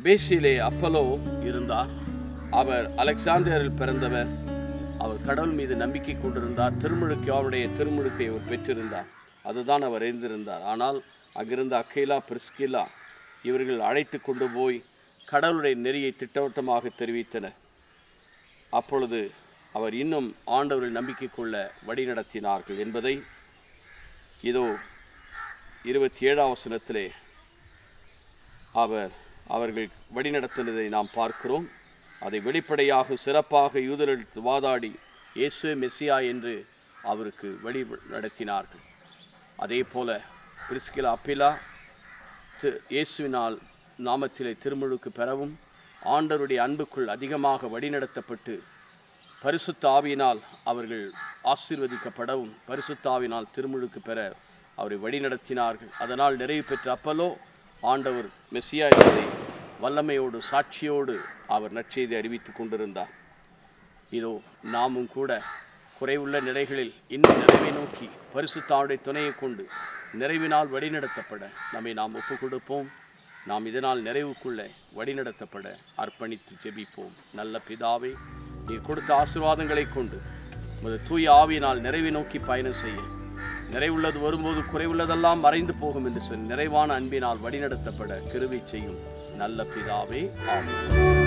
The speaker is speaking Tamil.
எபேசியிலே அப்பலோ இருந்தார் அவர் அலெக்சாந்தியரில் பிறந்தவர் அவர் கடவுள் மீது நம்பிக்கை கொண்டிருந்தார் திருமுழுக்கு அவருடைய திருமுழுக்கை அவர் பெற்றிருந்தார் அதுதான் அவர் அறிந்திருந்தார் ஆனால் அங்கிருந்த அக்கேலா பிரிஸ்கிலா இவர்கள் அழைத்து கொண்டு போய் கடவுளுடைய நெறியை திட்டவட்டமாக தெரிவித்தனர் அப்பொழுது அவர் இன்னும் ஆண்டவரில் நம்பிக்கை கொள்ள வழிநடத்தினார்கள் என்பதை இதோ இருபத்தி ஏழாம் வசனத்திலே அவர் அவர்கள் வழிநடத்தினதை நாம் பார்க்கிறோம் அதை வெளிப்படையாக சிறப்பாக யூதரெடுத்து வாதாடி இயேசு மெஸ்ஸியா என்று அவருக்கு வழி நடத்தினார்கள் அதே போல பிரிஸ்கிலா அப்பிலா தி- இயேசுவினால் நாமத்திலே திருமுழுக்கு பெறவும் ஆண்டவருடைய அன்புக்குள் அதிகமாக வழிநடத்தப்பட்டு பரிசுத்த ஆவியினால் அவர்கள் ஆசீர்வதிக்கப்படவும் பரிசுத்த ஆவியினால் திருமுழுக்கு பெற அவரை வழிநடத்தினார்கள் அதனால் நிறைவு பெற்ற அப்பலோ ஆண்டவர் மெஸ்ஸியா என்பதை வல்லமையோடு சாட்சியோடு அவர் நற்செய்தி அறிவித்துக் கொண்டிருந்தார் இதோ நாமும் கூட குறைவுள்ள நிலைகளில் இன்னும் நிறைவை நோக்கி பரிசுத்தாவுடைய துணையை கொண்டு நிறைவினால் வழிநடத்தப்பட நம்மை நாம் ஒப்புக் கொடுப்போம் நாம் இதனால் நிறைவுக்குள்ள வழிநடத்தப்பட அர்ப்பணித்து ஜெபிப்போம் நல்ல பிதாவே நீர் கொடுத்த ஆசீர்வாதங்களை கொண்டு உமது தூய ஆவியினால் நிறைவை நோக்கி பயணம் செய்ய நிறைவுள்ளது வரும்போது குறைவுள்ளதெல்லாம் மறைந்து போகும் என்று சொல்லி நிறைவான அன்பினால் வழிநடத்தப்பட கிருபை செய்யும் நல்ல பிதாவே ஆமென்